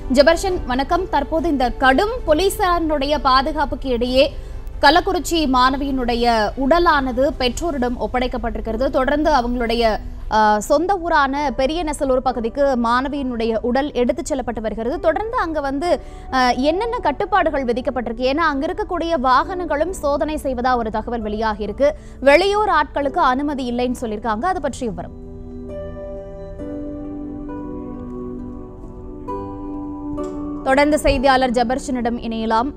ஜெபர்ஷன் வணக்கம் தற்போது இந்த கடும் போலீசாரினுடைய பாதுகாப்புக்கு இடையே கள்ளக்குறிச்சி மாணவியினுடைய உடலானது பெற்றோரிடம் ஒப்படைக்கப்பட்டிருக்கிறது தொடர்ந்து அவங்களுடைய ஆஹ், சொந்த ஊரான பெரிய நெசலூர் பகுதிக்கு மாணவியினுடைய உடல் எடுத்துச் செல்லப்பட்டு வருகிறது தொடர்ந்து அங்க வந்து ஆஹ், என்னென்ன கட்டுப்பாடுகள் விதிக்கப்பட்டிருக்கு ஏன்னா அங்க இருக்கக்கூடிய வாகனங்களும் சோதனை செய்வதா ஒரு தகவல் வெளியாகி இருக்கு வெளியூர் ஆட்களுக்கு அனுமதி இல்லைன்னு சொல்லியிருக்காங்க அது பற்றி விவரம் தொடர்ந்து செய்தியாளர் ஜெபர்ஷனிடம் இணையலாம்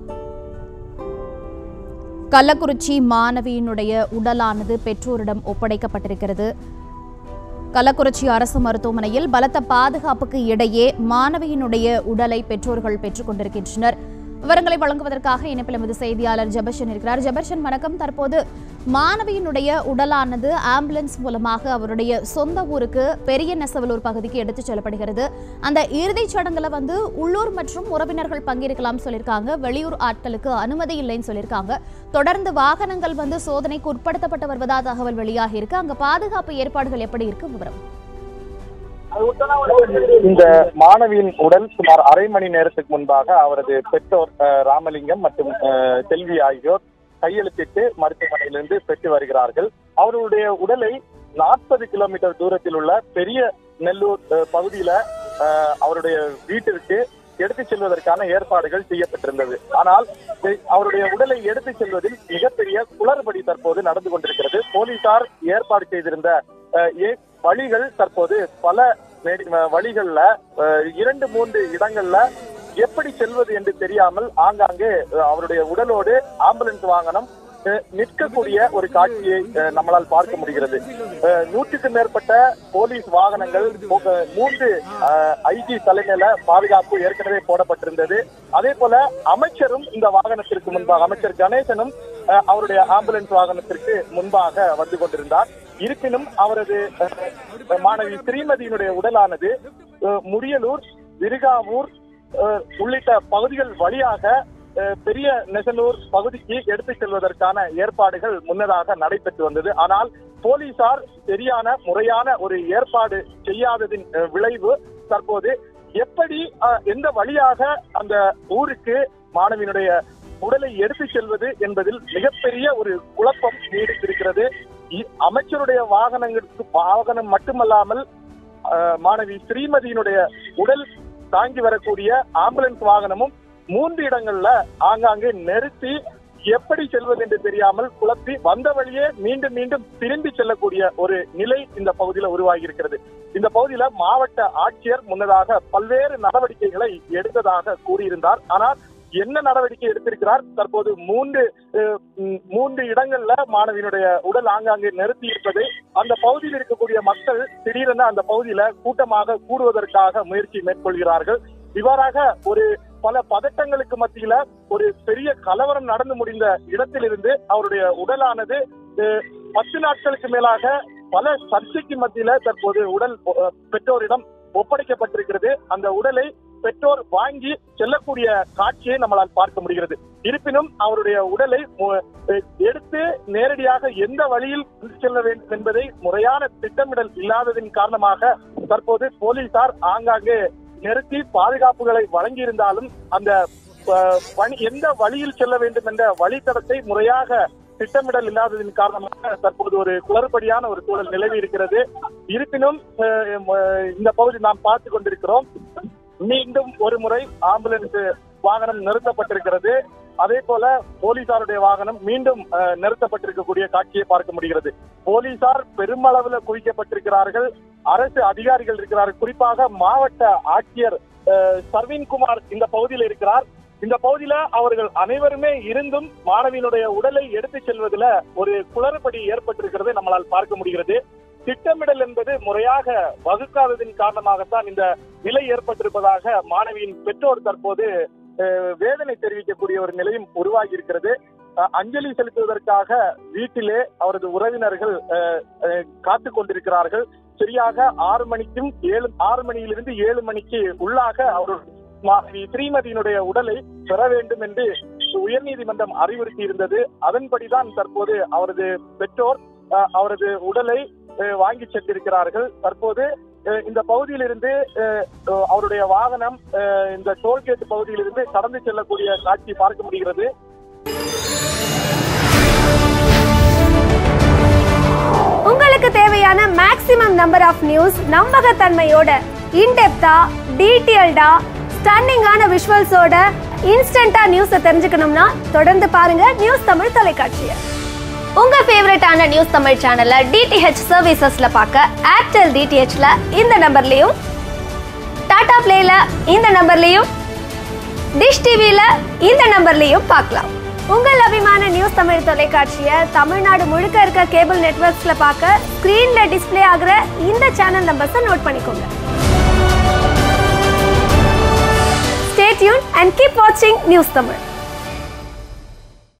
கள்ளக்குறிச்சி மாணவியினுடைய உடலானது பெற்றோரிடம் ஒப்படைக்கப்பட்டிருக்கிறது கள்ளக்குறிச்சி அரசு மருத்துவமனையில் பலத்த பாதுகாப்புக்கு இடையே மாணவியினுடைய உடலை பெற்றோர்கள் பெற்றுக் கொண்டிருக்கின்றனர் விவரங்களை வழங்குவதற்காக இணைப்பில் எமது செய்தியாளர் ஜெபர்ஷன் இருக்கிறார் ஜெபர்ஷன் வணக்கம் தற்போது மாணவியினுடைய உடலானது ஆம்புலன்ஸ் மூலமாக அவருடைய சொந்த ஊருக்கு பெரிய நெசவலூர் பகுதிக்கு எடுத்துச் செல்லப்படுகிறது அந்த இறுதிச் சடங்குல வந்து உள்ளூர் மற்றும் உறவினர்கள் பங்கேற்கலாம் சொல்லியிருக்காங்க வெளியூர் ஆட்களுக்கு அனுமதி இல்லைன்னு சொல்லியிருக்காங்க தொடர்ந்து வாகனங்கள் வந்து சோதனைக்கு உட்படுத்தப்பட்டு வருவதா தகவல் வெளியாகி இருக்கு அங்க பாதுகாப்பு ஏற்பாடுகள் எப்படி இருக்கு விவரம் இந்த மாணவியின் உடல் சுமார் அரை மணி நேரத்துக்கு முன்பாக அவரது பெற்றோர் அஹ், ராமலிங்கம் மற்றும் அஹ், செல்வி ஆகியோர் கையெழுத்திட்டு மருத்துவமனையிலிருந்து பெற்று வருகிறார்கள் அவர்களுடைய உடலை நாற்பது கிலோமீட்டர் தூரத்தில் உள்ள பெரிய நெல்லூர் அஹ், பகுதியில அஹ், அவருடைய வீட்டிற்கு எடுத்துச் செல்வதற்கான ஏற்பாடுகள் செய்யப்பட்டிருந்தது ஆனால் இ- அவருடைய உடலை எடுத்துச் செல்வதில் மிகப்பெரிய குளறுபடி தற்போது நடந்து கொண்டிருக்கிறது போலீசார் ஏற்பாடு செய்திருந்த அஹ், ஏ- வழிகள் தற்போது பல நெடி- அஹ், வழிகள்ல அஹ், இரண்டு மூன்று இடங்கள்ல எப்படி செல்வது என்று தெரியாமல் ஆங்காங்கே அஹ், அவருடைய உடலோடு ஆம்புலன்ஸ் வாகனம் அஹ், நிற்கக்கூடிய ஒரு காட்சியை அஹ், நம்மளால் பார்க்க முடிகிறது அஹ், நூற்றுக்கும் மேற்பட்ட போலீஸ் வாகனங்கள் போக- மூன்று ஐஜி தலைமையில பாதுகாப்பு ஏற்கனவே போடப்பட்டிருந்தது அதே போல அமைச்சரும் இந்த வாகனத்திற்கு முன்பாக அமைச்சர் கணேசனும் அஹ், அவருடைய ஆம்புலன்ஸ் வாகனத்திற்கு முன்பாக வந்து கொண்டிருந்தார் இருப்பினும் அவரது அஹ், மாணவி ஸ்ரீமதியினுடைய உடலானது அஹ், முடியலூர் விருகாவூர் அஹ், உள்ளிட்ட பகுதிகள் வழியாக அஹ், பெரிய நெசலூர் பகுதிக்கு எடுத்துச் செல்வதற்கான ஏற்பாடுகள் முன்னதாக நடைபெற்று வந்தது ஆனால் போலீசார் சரியான முறையான ஒரு ஏற்பாடு செய்யாததின் அஹ், விளைவு தற்போது எப்படி அஹ், எந்த வழியாக அந்த ஊருக்கு மாணவியினுடைய உடலை எடுத்துச் செல்வது என்பதில் மிகப்பெரிய ஒரு குழப்பம் நீடித்திருக்கிறது இ- அமைச்சருடைய வாகனங்களுக்கு வாகனம் மட்டுமல்லாமல் அஹ், மாணவி ஸ்ரீமதியினுடைய உடல் தாங்கி வரக்கூடிய ஆம்புலன்ஸ் வாகனமும் மூன்று இடங்கள்ல ஆங்காங்கே நிறுத்தி எப்படி செல்வது என்று தெரியாமல் குழப்பி வந்த வழியே மீண்டும் மீண்டும் திரும்பி செல்லக்கூடிய ஒரு நிலை இந்த பகுதியில உருவாகி இருக்கிறது இந்த பகுதியில மாவட்ட ஆட்சியர் முன்னதாக பல்வேறு நடவடிக்கைகளை எடுத்ததாக கூறியிருந்தார் ஆனால் என்ன நடவடிக்கை எடுத்திருக்கிறார் தற்போது மூன்று அஹ், ம், மூன்று இடங்கள்ல மாணவியினுடைய உடல் ஆங்காங்கே நிறுத்தி இருப்பது அந்த பகுதியில் இருக்கக்கூடிய மக்கள் திடீரென அந்த பகுதியில கூட்டமாக கூடுவதற்காக முயற்சி மேற்கொள்கிறார்கள் இவ்வாறாக ஒரு பல பதட்டங்களுக்கு மத்தியில ஒரு பெரிய கலவரம் நடந்து முடிந்த இடத்திலிருந்து அவருடைய உடலானது அஹ், பத்து நாட்களுக்கு மேலாக பல சர்ச்சைக்கு மத்தியில தற்போது உடல் அஹ், பெற்றோரிடம் ஒப்படைக்கப்பட்டிருக்கிறது அந்த உடலை பெற்றோர் வாங்கி செல்லக்கூடிய காட்சியை நம்மளால் பார்க்க முடிகிறது இருப்பினும் அவருடைய உடலை மு- அஹ், எடுத்து நேரடியாக எந்த வழியில் கொண்டு செல்ல வேண்டும் என்பதை முறையான திட்டமிடல் இல்லாததின் காரணமாக தற்போது போலீசார் ஆங்காங்கே நிறுத்தி பாதுகாப்புகளை வழங்கியிருந்தாலும் அந்த அஹ், வழி எந்த வழியில் செல்ல வேண்டும் என்ற வழித்தடத்தை முறையாக திட்டமிடல் இல்லாததின் காரணமாக தற்போது ஒரு குளறுபடியான ஒரு சூழல் நிலவி இருக்கிறது இருப்பினும் அஹ், அஹ், இந்த பகுதி நாம் பார்த்து கொண்டிருக்கிறோம் மீண்டும் ஒரு முறை ஆம்புலன்ஸ் வாகனம் நிறுத்தப்பட்டிருக்கிறது அதே போல போலீசாருடைய வாகனம் மீண்டும் அஹ், நிறுத்தப்பட்டிருக்கக்கூடிய காட்சியை பார்க்க முடிகிறது போலீசார் பெருமளவுல குவிக்கப்பட்டிருக்கிறார்கள் அரசு அதிகாரிகள் இருக்கிறார்கள் குறிப்பாக மாவட்ட ஆட்சியர் அஹ், சர்வீன்குமார் இந்த பகுதியில் இருக்கிறார் இந்த பகுதியில அவர்கள் அனைவருமே இருந்தும் மாணவியினுடைய உடலை எடுத்துச் செல்வதில் ஒரு குளறுபடி ஏற்பட்டிருக்கிறது நம்மளால் பார்க்க முடிகிறது திட்டமிடல் என்பது முறையாக வகுக்காததின் காரணமாகத்தான் இந்த நிலை ஏற்பட்டிருப்பதாக மாணவியின் பெற்றோர் தற்போது அஹ், வேதனை தெரிவிக்கக்கூடிய ஒரு நிலையும் உருவாகி இருக்கிறது அஹ், அஞ்சலி செலுத்துவதற்காக வீட்டிலே அவரது உறவினர்கள் அஹ், அஹ், காத்துக் கொண்டிருக்கிறார்கள் சரியாக ஆறு மணிக்கும் ஏழு ஆறு மணியிலிருந்து ஏழு மணிக்கு உள்ளாக அவர் மாணவி ஸ்ரீமதியினுடைய உடலை பெற வேண்டும் என்று உயர்நீதிமன்றம் அறிவுறுத்தி இருந்தது அதன்படிதான் தற்போது அவரது பெற்றோர் அஹ், அவரது உடலை அஹ், வாங்கி சென்றிருக்கிறார்கள் தற்போது அஹ் இந்த பகுதியிலிருந்து அஹ், அஹ், அவருடைய வாகனம் அஹ், இந்த டோல்கேட் பகுதியிலிருந்து கடந்து செல்லக்கூடிய காட்சி பார்க்க முடிகிறது உங்களுக்கு தேவையான மேக்ஸிமம் நம்பர் ஆஃப் நியூஸ் நம்பகத்தன்மையோட இன்டெப்தா டீட்டெயில்டா ஸ்டன்னிங்கான விஷுவல்ஸோட இன்ஸ்டன்டா நியூஸை தெரிஞ்சுக்கணும்னா தொடர்ந்து பாருங்க நியூஸ் தமிழ் தொலைக்காட்சியை உங்க ஃபேவரட்டான நியூஸ் தமிழ் சேனலை டிடிஹெச் சர்வீசஸ்ல பார்க்க ஏர்டெல் டிடிஹெச்ல இந்த நம்பர்லயும் டாடா பிளேல இந்த நம்பர்லயும் டிஷ் டிவில இந்த நம்பர்லயும் பார்க்கலாம் உங்கள் அபிமான நியூஸ் தமிழ் தொலைக்காட்சியை தமிழ்நாடு முழுக்க இருக்க கேபிள் நெட்வொர்க்ஸ்ல பார்க்க ஸ்கிரீன்ல டிஸ்ப்ளே ஆகுற இந்த சேனல் நம்பர்ஸை நோட் பண்ணிக்கோங்க ஸ்டே டியூன் அண்ட் கீப் வாட்சிங் நியூஸ் தமிழ்